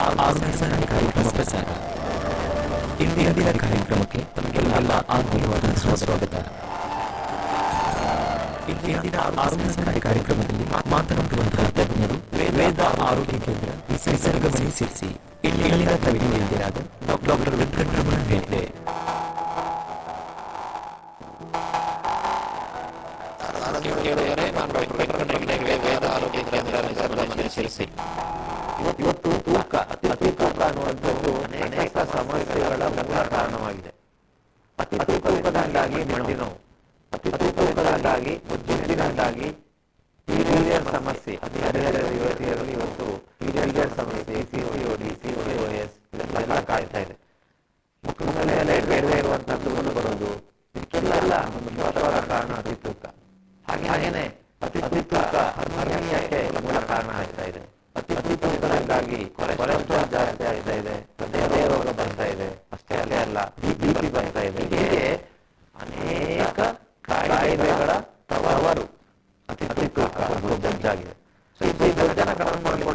ಆರೋಗ್ಯ ಸರಣಿ ಕಾರ್ಯಕ್ರಮ ಪ್ರಸಾರ ಇಂದಿನ ದಿನ ಕಾರ್ಯಕ್ರಮಕ್ಕೆ ತಮಗೆಲ್ಲ ಆತ್ಮೀಯವಾದ ಸ್ವಾಗತ ಇಂದಿನ ಆರೋಗ್ಯ ಸರಣಿ ಕಾರ್ಯಕ್ರಮದಲ್ಲಿ ಮಾತನಾಡುವಂತಹ ತಜ್ಞರು ವೇದ ಆರೋಗ್ಯ ಕೇಂದ್ರ ನಿಸರ್ಗಮಣಿ ಸಿರ್ಸಿ ಇಲ್ಲಿನ ತಜ್ಞರಾದ ಡಾಕ್ಟರ್ ವೆಂಕಟರಮಣ ಹೆಗ್ಡೆ ಕೇಳಿದರೆ ನಾನು ಡಾಕ್ಟರ್ ವೆಂಕಟರಮಣ ವೇದ ಆರೋಗ್ಯ ಕೇಂದ್ರ ನಿಸರ್ಗಮನೆ ಶಿರಸಿ ಇವತ್ತು ತೂಕ ಅತಿ ತೂಕ ಅನ್ನುವಂಥದ್ದು ಅನೇಕ ಸಮಸ್ಯೆಗಳ ಮೂಲ ಕಾರಣವಾಗಿದೆ ಅತಿ ತೂಕದಿಂದಾಗಿ ಮಂಡಿ ನೋವು ಅತಿ ತೂಕದಿಂದಾಗಿ ಮುಜ್ಜಿನಿಂದಾಗಿ ಪೀರಿಯಡ್ ಸಮಸ್ಯೆ ಹದಿಹರೆಯ ಯುವತಿಯರಲ್ಲಿ ಇವತ್ತು ಪೀರಿಯಡ್ ಸಮಸ್ಯೆ ಸಿಒಡಿ ಸಿಒಎಸ್ ಇದೆಲ್ಲ ಕಾಯ್ತಾ ಇದೆ ಮುಖದ ಮೇಲೆ ಬೇಡದೇ ಇರುವಂತಹ ತುಗುಲು ಬರೋದು ಇದಕ್ಕೆಲ್ಲ ಒಂದು ಮುಖ್ಯವಾದ ಕಾರಣ ಅತಿ ತೂಕ ಹಾಗೆ ಹಾಗೇನೆ ಅತಿ ಅತಿ ತೂಕ ಹರ್ನಿಯಕ್ಕೆ ಮೂಲ ಕಾರಣ ಆಗ್ತಾ ಇದೆ ಅತಿ ಅತಿ ತೂಕದಿಂದಾಗಿ ಕೊಲೆಸ್ಟ್ರಾಲ್ ಜಾಸ್ತಿ ಆಗ್ತಾ ಇದೆ ಹೃದಯ ರೋಗ ಬರ್ತಾ ಇದೆ ಅಷ್ಟೇ ಅಲ್ಲೇ ಅಲ್ಲ ಬಿ ಪಿ ಬರ್ತಾ ಇದೆ ಹೀಗೆ ಅನೇಕ ಕಾಯಿಲೆಗಳ ತವರು ಅತಿ ಅತಿ ತೂಕ ಒಂದು ಜಡ್ಜಾಗಿದೆ ಸೊ ಇದು ದೊಡ್ಡ ಜನ ಕಡಿಮೆ